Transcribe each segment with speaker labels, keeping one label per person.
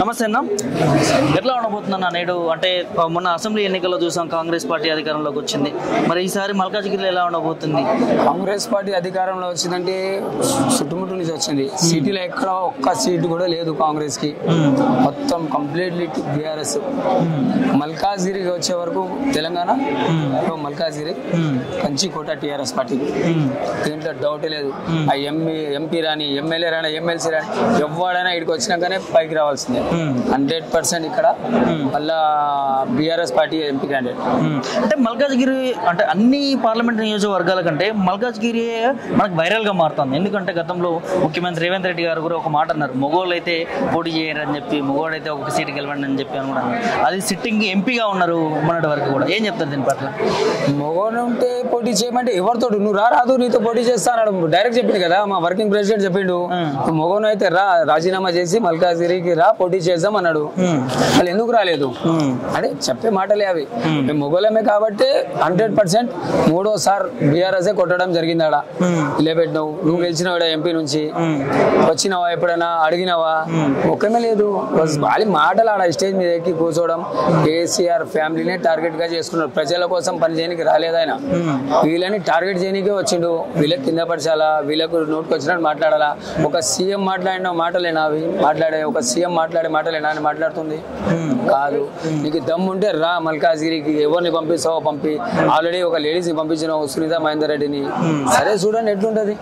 Speaker 1: నమస్తే అన్న ఎట్లా ఉండబోతుందన్న నేడు అంటే ఆ, మొన్న అసెంబ్లీ ఎన్నికల్లో చూసాం కాంగ్రెస్ పార్టీ అధికారంలోకి వచ్చింది మరి ఈసారి మల్కాజిగిరిలో ఎలా ఉండబోతుంది
Speaker 2: కాంగ్రెస్ పార్టీ అధికారంలో వచ్చిందంటే చుట్టుముట్టు నుంచి వచ్చింది సిటీలో ఎక్కడ ఒక్క సీటు కూడా లేదు కాంగ్రెస్ కి మొత్తం కంప్లీట్లీ బీఆర్ఎస్ మల్కాజిరికి వచ్చే వరకు తెలంగాణ మల్కాజిరి కంచికోట టీఆర్ఎస్ పార్టీ దీంట్లో డౌట్ లేదు ఆ ఎంపీ ఎంపీ రాని ఎమ్మెల్యే రాని ఎమ్మెల్సీ రాని ఎవడైనా ఇక్కడికి వచ్చినాకనే పైకి రావాల్సిందే హండ్రెడ్ పర్సెంట్ ఇక్కడ మళ్ళా BRS party MP candidate
Speaker 1: um. అంటే మల్కాజ్గిరి అంటే అన్ని పార్లమెంట్ నియోజకవర్గాల కంటే మల్కాజ్గిరి మనకు వైరల్ గా మారుతుంది ఎందుకంటే గతంలో ముఖ్యమంత్రి రేవంత్ రెడ్డి గారు కూడా ఒక మాట అన్నారు మొగోళ్ళు అయితే పోటీ చేయరు అని చెప్పి మొగోడు అయితే ఒక సీటు గెలవండి అని చెప్పి అని కూడా అన్నారు అది సిట్టింగ్ ఎంపీగా ఉన్నారు మొన్నటి వరకు కూడా ఏం చెప్తారు దీని పట్ల
Speaker 2: మగవాడు ఉంటే పోటీ చేయమంటే ఎవరితో నువ్వు రా రాదు నీతో పోటీ చేస్తా అన్నాడు డైరెక్ట్ చెప్పింది కదా మా వర్కింగ్ ప్రెసిడెంట్ చెప్పిండు నువ్వు మగవను అయితే రా రాజీనామా చేసి మల్కాజిరికి రా పోటీ చేద్దాం అన్నాడు వాళ్ళు ఎందుకు రాలేదు అంటే చెప్పే మాటలే అవి మేము మొగోళమే కాబట్టి హండ్రెడ్ పర్సెంట్ మూడోసారి బీఆర్ఎస్ కొట్టడం జరిగింది ఆడ నిలబెట్టినావు నువ్వు గెలిచినావు ఎంపీ నుంచి వచ్చినావా ఎప్పుడైనా అడిగినావా ఒక్కమే లేదు వాళ్ళ మాటలు ఆడ స్టేజ్ మీద ఎక్కి కూర్చోవడం కేసీఆర్ ఫ్యామిలీనే టార్గెట్ గా చేసుకున్నారు ప్రజల కోసం పని చేయడానికి రాలేదు ఆయన వీళ్ళని టార్గెట్ చేయడానికే వచ్చిండు వీళ్ళకి కింద పరచాలా వీళ్ళకు నోటుకు వచ్చినట్టు మాట్లాడాలా ఒక సీఎం మాట్లాడిన మాటలేనా అవి మాట్లాడే ఒక సీఎం మాట్లాడే మాటలేనా అని మాట్లాడుతుంది కాదు నీకు దమ్ము ఉంటే రా మల్కాజ్గిరికి ఎవరిని పంపిస్తావో పంపి ఆల్రెడీ ఒక లేడీస్ పంపించినావు సునీత మహేందర్ రెడ్డిని సరే చూడండి ఎట్లుంటది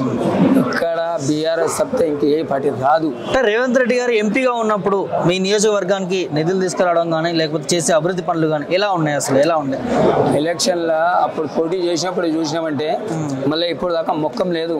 Speaker 2: ఇక్కడ బీఆర్ఎస్ తప్పితే ఇంక ఏ పార్టీ రాదు
Speaker 1: అంటే రేవంత్ రెడ్డి గారు ఎంపీగా ఉన్నప్పుడు మీ నియోజకవర్గానికి నిధులు తీసుకురావడం కానీ లేకపోతే చేసే అభివృద్ధి పనులు కానీ ఎలా ఉన్నాయి అసలు ఎలా ఉన్నాయి
Speaker 2: ఎలక్షన్ లా అప్పుడు పోటీ చేసినప్పుడు చూసినామంటే మళ్ళీ ఇప్పుడు దాకా మొక్కం లేదు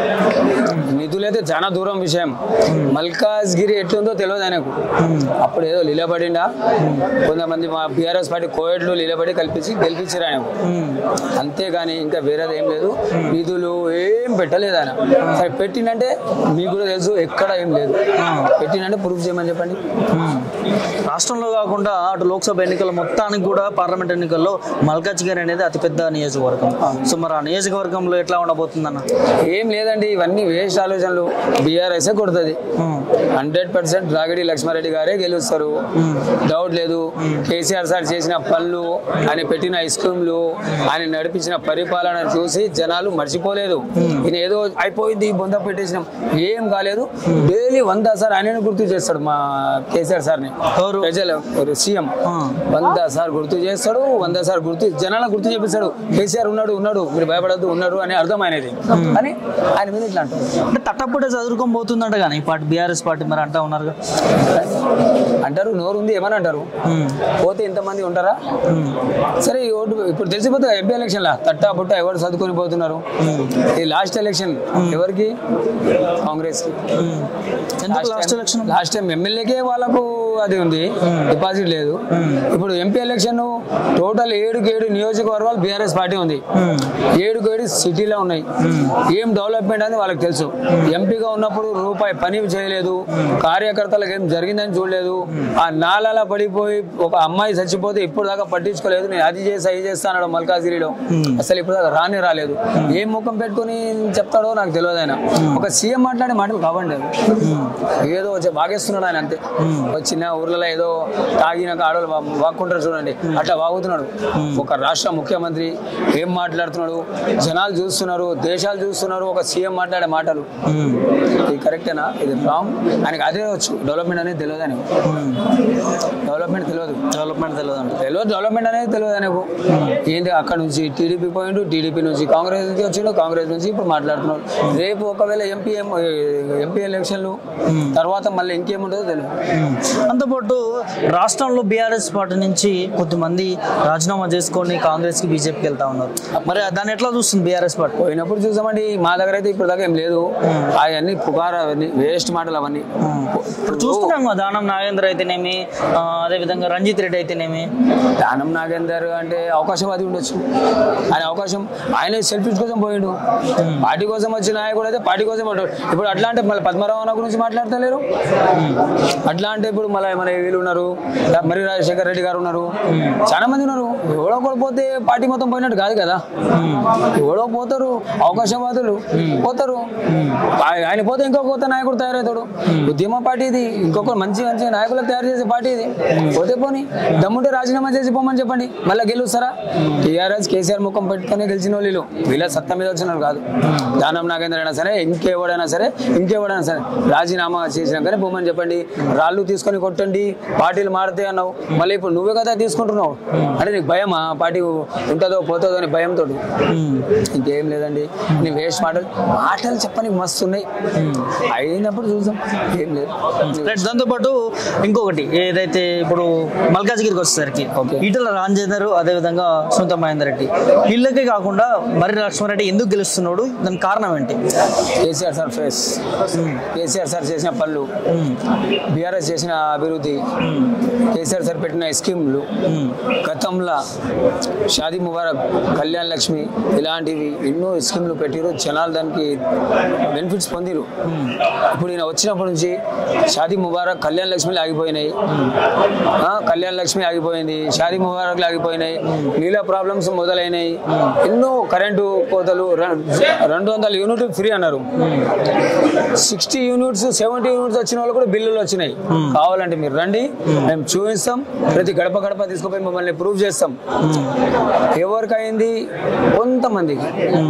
Speaker 2: నిధులైతే చాలా దూరం విషయం మల్కాజ్గిరి ఎట్లుందో తెలియదు ఆయనకు అప్పుడు ఏదో నిలబడిండా కొంతమంది మా బీఆర్ఎస్ పార్టీ కోయట్లు నిలబడి కల్పించి గెలిపించారు ఆయనకు అంతేగాని ఇంకా వేరేది ఏం లేదు నిధులు ఏం పెట్టలేదు ఆయన సరే పెట్టినంటే మీకు కూడా తెలుసు ఎక్కడ ఏం లేదు పెట్టినంటే ప్రూఫ్ చేయమని చెప్పండి
Speaker 1: రాష్ట్రంలో కాకుండా అటు లోక్సభ ఎన్నికల మొత్తానికి కూడా పార్లమెంట్ ఎన్నికల్లో మల్కాజ్గిరి అనేది అతిపెద్ద నియోజకవర్గం సో మరి ఆ నియోజకవర్గంలో ఎట్లా ఉండబోతుందన్న
Speaker 2: ఏం లేదండి ఇవన్నీ వేస్ట్ ఆలోచనలు బీఆర్ఎస్ కొడుతుంది హండ్రెడ్ పర్సెంట్ రాగిడి లక్ష్మారెడ్డి గారే గెలుస్తారు డౌట్ లేదు కేసీఆర్ సార్ చేసిన పనులు ఆయన పెట్టిన ఐస్ క్రీమ్లు ఆయన నడిపించిన పరిపాలన చూసి జనాలు మర్చిపోలేదు ఈయన ఏదో అయిపోయింది బొంద పెట్టేసినాం ఏం కాలేదు డైలీ వంద సార్ ఆయనను గుర్తు చేస్తాడు మా కేసీఆర్ సార్ని
Speaker 1: ఎవరు?
Speaker 2: ప్రజలు సీఎం వంద సార్ గుర్తు చేస్తాడు వంద సార్ గుర్తు జనాలకు గుర్తు చేపిస్తాడు కేసీఆర్ ఉన్నాడు ఉన్నాడు మీరు భయపడద్దు ఉన్నాడు అని అర్థం ఆయనది అని ఆయన మీద ఇట్లా అంటారు
Speaker 1: అంటే తట్టప్పుడే చదువుకొని పోతుందంట కానీ ఈ పార్టీ బీఆర్ఎస్ పార్టీ మరి అంటా ఉన్నారు
Speaker 2: అంటారు నోరు ఉంది ఏమని అంటారు పోతే ఇంతమంది ఉంటారా సరే ఈ ఓటు ఇప్పుడు తెలిసిపోతుంది ఎంపీ ఎలక్షన్ లా తట్టా పుట్ట ఎవరు చదువుకొని పోతున్నారు ఈ లాస్ట్ ఎలక్షన్ ఎవరికి కాంగ్రెస్ కి
Speaker 1: ఎందుకు లాస్ట్ ఎలక్షన్
Speaker 2: లాస్ట్ టైం ఎమ్మెల్యేకే వాళ్ళకు అది ఉంది డిపాజిట్ లేదు ఇప్పుడు ఎంపీ ఎలక్షన్ టోటల్ ఏడుకు ఏడు నియోజకవర్గాలు బీఆర్ఎస్ పార్టీ ఉంది ఏడుకు ఏడు సిటీలో ఉన్నాయి ఏం డెవలప్మెంట్ అని వాళ్ళకి తెలుసు ఎంపీగా ఉన్నప్పుడు రూపాయి పని చేయలేదు కార్యకర్తలకు ఏం జరిగిందని చూడలేదు ఆ నాలాల పడిపోయి ఒక అమ్మాయి చచ్చిపోతే ఇప్పుడు దాకా పట్టించుకోలేదు నేను అది చేసి అది చేస్తా అన్నాడు మల్కాజిరిలో అసలు ఇప్పుడు దాకా రానే రాలేదు ఏం ముఖం పెట్టుకుని చెప్తాడో నాకు తెలియదు ఆయన ఒక సీఎం మాట్లాడే మాటలు కావండి అవి ఏదో వచ్చి వాగేస్తున్నాడు ఆయన అంతే ఒక చిన్న ఊర్లలో ఏదో తాగినాక ఆడవాళ్ళు వా- వాక్కుంటారు చూడండి అట్లా వాగుతున్నాడు ఒక రాష్ట్ర ముఖ్యమంత్రి ఏం మాట్లాడుతున్నాడు జనాలు చూస్తున్నారు దేశాలు చూస్తున్నారు ఒక సీఎం మాట్లాడే మాటలు ఇది కరెక్టేనా ఇది రాంగ్ ఆయనకి అదే వచ్చు డెవలప్మెంట్ అనేది తెలియదు ఆయనకు డెవలప్మెంట్ తెలియదు
Speaker 1: డెవలప్మెంట్ తెలియదు అంట
Speaker 2: తెలియదు డెవలప్మెంట్ అనేది తెలియదు ఆయనకు ఏంటి అక్కడ నుంచి టీడీపీ పోయిండు టీడీపీ నుంచి కాంగ్రెస్ నుంచి వచ్చిండు కాంగ్రెస్ నుంచి ఇప్పుడు మాట్లాడుతున్నాడు రేపు ఒకవేళ ఎంపీ ఎంపీ ఎలక్షన్లు తర్వాత మళ్ళీ ఇంకేముంటుందో తెలియదు
Speaker 1: అంతపాటు రాష్ట్రంలో బీఆర్ఎస్ పార్టీ నుంచి కొంతమంది రాజీనామా చేసుకొని కాంగ్రెస్ కి బీజేపీకి వెళ్తా ఉన్నారు మరి దాన్ని ఎట్లా చూస్తుంది బీఆర్ఎస్ పార్టీ
Speaker 2: పోయినప్పుడు చూసామండి మా దగ్గర అయితే ఇప్పుడు దాకా ఏం లేదు అవన్నీ పుకారు అవన్నీ వేస్ట్ మాటలు అవన్నీ
Speaker 1: ఇప్పుడు చూస్తున్నాం కదా దానం నాగేంద్ర అయితేనేమి ఆ, అదే విధంగా రంజిత్ రెడ్డి అయితేనేమి
Speaker 2: దానం నాగేందర్ అంటే అవకాశవాది ఉండొచ్చు ఆయన అవకాశం ఆయన సెల్ఫీస్ కోసం పోయిండు పార్టీ కోసం వచ్చిన నాయకుడు అయితే పార్టీ కోసం ఉంటాడు ఇప్పుడు అట్లా అంటే మళ్ళీ పద్మరావు అన్న గురించి మాట్లాడతలేరు అట్లా అంటే ఇప్పుడు మళ్ళీ తుమ్మల మన వీళ్ళు ఉన్నారు మరి రాజశేఖర్ రెడ్డి గారు ఉన్నారు చాలా మంది ఉన్నారు ఎవడో ఒకడు పోతే పార్టీ మొత్తం పోయినట్టు కాదు కదా ఎవడో పోతారు అవకాశవాదులు పోతారు ఆయ- ఆయన పోతే ఇంకొక కొత్త నాయకుడు తయారవుతాడు ఉద్యమ పార్టీ ఇది ఇంకొక మంచి మంచి నాయకులకు తయారు చేసే పార్టీ ఇది పోతే పోని దమ్ముంటే రాజీనామా చేసి పోమని చెప్పండి మళ్ళీ గెలుస్తారా టీఆర్ఎస్ కేసీఆర్ ముఖం పెట్టుకొని గెలిచిన వాళ్ళు వీళ్ళ సత్తా మీద వచ్చిన వాళ్ళు కాదు దానం నాగేంద్ర అయినా సరే ఇంకెవడైనా సరే ఇంకెవడైనా సరే రాజీనామా చేసినాకనే పోమని చెప్పండి రాళ్ళు తీసుకొని కొట్టండి పార్టీలు మారితే అన్నావు మళ్ళీ ఇప్పుడు నువ్వే కదా తీసుకుంటున్నావు అంటే నీకు భయమా పార్టీ ఉంటుందో పోతుందో అని భయంతో ఇంకేం లేదండి నీ వేస్ట్ మాటలు మాటలు చెప్పడానికి మస్తు ఉన్నాయి అయినప్పుడు చూద్దాం ఏం లేదు
Speaker 1: రైట్ దాంతోపాటు ఇంకొకటి ఏదైతే ఇప్పుడు మల్కాజ్గిరికి వచ్చేసరికి
Speaker 2: Okay.
Speaker 1: ఈటల రాజేందర్ అదేవిధంగా సునీత మహేందర్ రెడ్డి వీళ్ళకే కాకుండా మరి లక్ష్మారెడ్డి ఎందుకు గెలుస్తున్నాడు దానికి కారణం ఏంటి
Speaker 2: KCR sir face KCR sir చేసిన పనులు బీఆర్ఎస్ చేసిన అభివృద్ధి కేసీఆర్ సార్ పెట్టిన స్కీమ్లు గతంలో షాదీ ముబారక్ కళ్యాణ్ లక్ష్మి ఇలాంటివి ఎన్నో స్కీమ్లు పెట్టిరు జనాలు దానికి బెనిఫిట్స్ పొందిరు ఇప్పుడు ఈయన వచ్చినప్పటి నుంచి షాదీ ముబారక్ కళ్యాణ్ లక్ష్మిలు ఆగిపోయినాయి ఆ, కళ్యాణ్ లక్ష్మి ఆగిపోయింది షాదీ ముబారక్లు ఆగిపోయినాయి నీళ్ళ ప్రాబ్లమ్స్ మొదలైనాయి ఎన్నో కరెంటు కోతలు రె- రెండు వందల యూనిట్ ఫ్రీ అన్నారు సిక్స్టీ యూనిట్స్ సెవెంటీ యూనిట్స్ వచ్చిన వాళ్ళు కూడా బిల్లులు వచ్చినాయి కావాలంటే మీరు రండి మేము చూపిస్తాం ప్రతి గడప గడప తీసుకుపోయి మమ్మల్ని ప్రూవ్ చేస్తాం ఎవరికి అయింది కొంతమందికి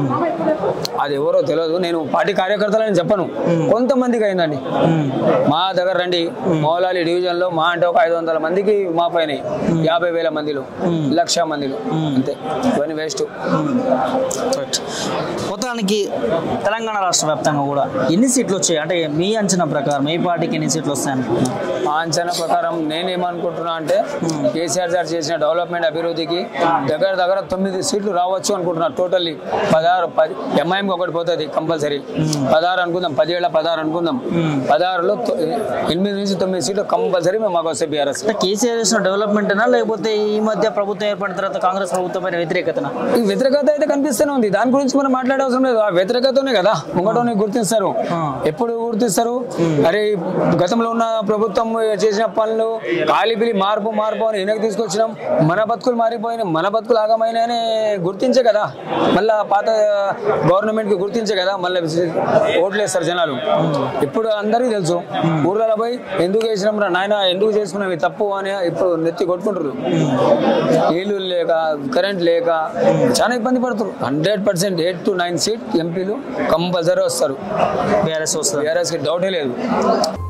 Speaker 2: అది ఎవరో తెలియదు నేను పార్టీ కార్యకర్తలని చెప్పను కొంతమందికి అయిందండి మా దగ్గర రండి మౌలాలి డివిజన్ లో మా అంటే ఒక ఐదు వందల మందికి మా పైన యాభై వేల మందిలో లక్ష మందిలో అంతే ఇవన్నీ వేస్ట్
Speaker 1: రైట్. మొత్తానికి తెలంగాణ రాష్ట్ర వ్యాప్తంగా కూడా ఎన్ని సీట్లు వచ్చాయి అంటే మీ అంచనా ప్రకారం మీ పార్టీకి ఎన్ని సీట్లు వస్తాయి అనుకుంటున్నారు
Speaker 2: మా అంచనా ప్రకారం నేనేమనుకుంటున్నా అంటే కేసీఆర్ సార్ చేసిన డెవలప్మెంట్ అభివృద్ధికి దగ్గర దగ్గర తొమ్మిది సీట్లు రావచ్చు అనుకుంటున్నా టోటల్లీ పదహారు పది ఎంఐఎంకి ఒకటి పోతుంది కంపల్సరీ పదహారు అనుకుందాం పదిహేళ్ళ పదహారు అనుకుందాం పదహారులో తొ- ఎనిమిది నుంచి తొమ్మిది సీట్లు కంపల్సరీ మేము మాకు వస్తాయి బీఆర్ఎస్
Speaker 1: అంటే కేసీఆర్ చేసిన డెవలప్మెంటేనా లేకపోతే ఈ మధ్య ప్రభుత్వం ఏర్పడిన తర్వాత కాంగ్రెస్ ప్రభుత్వం పైన వ్యతిరేకతనా
Speaker 2: ఈ వ్యతిరేకత అయితే కనిపిస్తూనే ఉంది దాని గురించి మనం మాట్లాడే అవసరం లేదు ఆ వ్యతిరేకతనే కదా ముంగటోని గుర్తిస్తారు ఎప్పుడు గుర్తిస్తారు అరే ఈ గతంలో ఉన్న ప్రభుత్వం చేసిన పనులు కాలిపిలి మార్పు మార్పు అని వెనక్కి తీసుకొచ్చినాం మన బతుకులు మారిపోయినాయి మన బతుకులు ఆగమైనాయని గుర్తించే కదా మళ్ళా పాత గవర్నమెంట్ కి గుర్తించే కదా మళ్ళీ ఓట్లు వేస్తారు జనాలు ఇప్పుడు అందరికీ తెలుసు ఊర్లలో పోయి ఎందుకు వేసినాం రా నాయన ఎందుకు చేసుకున్నాం ఇది తప్పు అని ఇప్పుడు నెత్తి కొట్టుకుంటారు నీళ్లు లేక కరెంట్ లేక చాలా ఇబ్బంది పడుతారు hundred percent eight to nine seat ఎంపీలు కంపల్సరీ వస్తారు
Speaker 1: బీఆర్ఎస్ వస్తుంది
Speaker 2: బీఆర్ఎస్కి డౌటే లేదు